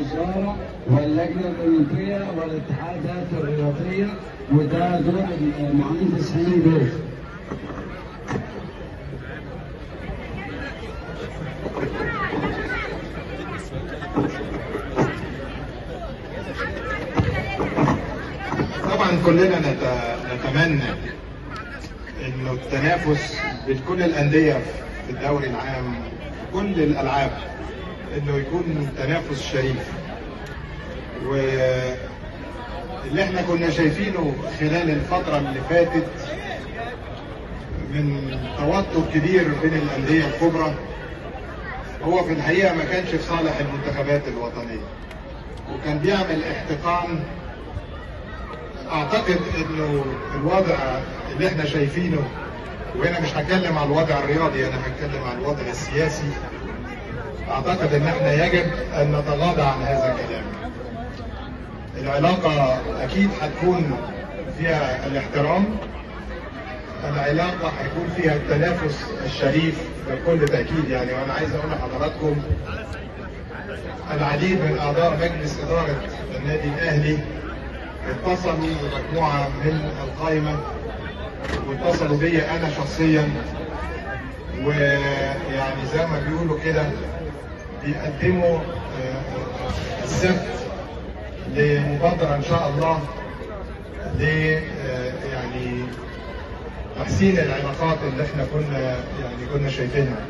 الوزاره واللجنه الاولمبيه والاتحادات الرياضيه وده دور المهندس هاني بيه. طبعا كلنا نت- نتمنى انه التنافس بين كل الانديه في الدوري العام كل الالعاب انه يكون تنافس شريف واللي احنا كنا شايفينه خلال الفتره اللي فاتت من توتر كبير بين الانديه الكبرى هو في الحقيقه ما كانش في صالح المنتخبات الوطنيه وكان بيعمل احتقان اعتقد انه الوضع اللي احنا شايفينه وهنا مش هتكلم عن الوضع الرياضي انا هتكلم عن الوضع السياسي اعتقد ان احنا يجب ان نتغاضى عن هذا الكلام العلاقة اكيد هتكون فيها الاحترام العلاقة هيكون فيها التنافس الشريف بكل تأكيد يعني وأنا عايز أقول لحضراتكم العديد من أعضاء مجلس إدارة النادي الأهلي اتصلوا بمجموعة من القائمة واتصلوا بي أنا شخصيا ويعني زي ما بيقولوا كده بيقدموا آه، السبت لمبادرة إن شاء الله ل آه، يعني تحسين العلاقات اللي احنا كنا يعني كنا شايفينها.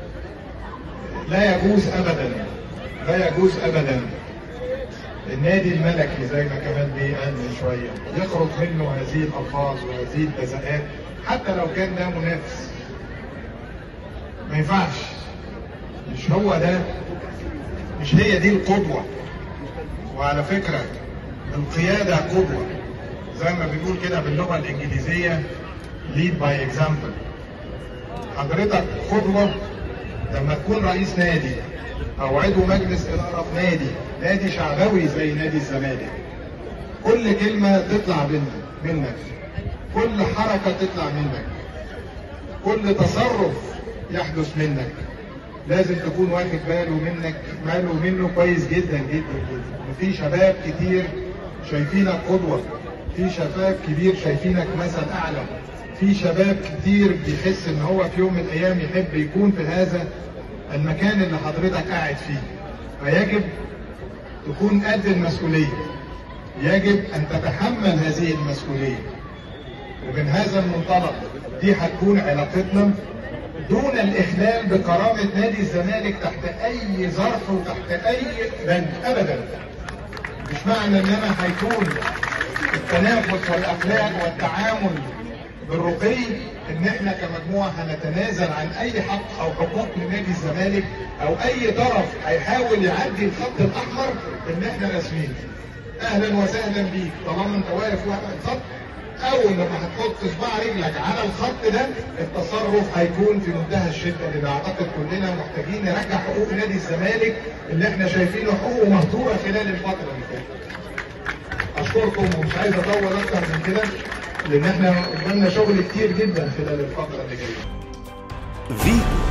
لا يجوز ابدا لا يجوز ابدا النادي الملكي زي ما كمال بيه قال من شويه يخرج منه هذه الالفاظ وهذه البذاءات حتى لو كان ده منافس. ما ينفعش. مش هو ده مش هي دي القدوه. وعلى فكره القياده قدوه. زي ما بنقول كده باللغه الانجليزيه lead by example حضرتك قدوة لما تكون رئيس نادي أو عضو مجلس إدارة في نادي نادي شعبوي زي نادي الزمالك كل كلمة تطلع منك منك كل حركة تطلع منك كل تصرف يحدث منك لازم تكون واخد باله منك باله منه كويس جدا جدا جدا وفي شباب كتير شايفينك قدوة في شباب كبير شايفينك مثل أعلى في شباب كتير بيحس ان هو في يوم من الايام يحب يكون في هذا المكان اللي حضرتك قاعد فيه فيجب تكون قد المسؤولية يجب ان تتحمل هذه المسؤولية ومن هذا المنطلق دي هتكون علاقتنا دون الاخلال بكرامة نادي الزمالك تحت اي ظرف وتحت اي بند ابدا مش معنى ان انا هيكون التنافس والاخلاق والتعامل بالرقي ان احنا كمجموعه هنتنازل عن اي حق او حقوق لنادي الزمالك او اي طرف هيحاول يعدي الخط الاحمر ان احنا راسمين اهلا وسهلا بيك طالما انت واقف واقف الخط اول لما هتحط صباع رجلك على الخط ده التصرف هيكون في منتهى الشده لان اعتقد كلنا محتاجين نرجع حقوق نادي الزمالك اللي احنا شايفينه حقوقه مهدوره خلال الفتره اللي فاتت. اشكركم ومش عايز اطول اكتر من كده لان احنا قدامنا شغل كتير جدا خلال الفتره اللي جايه فيتو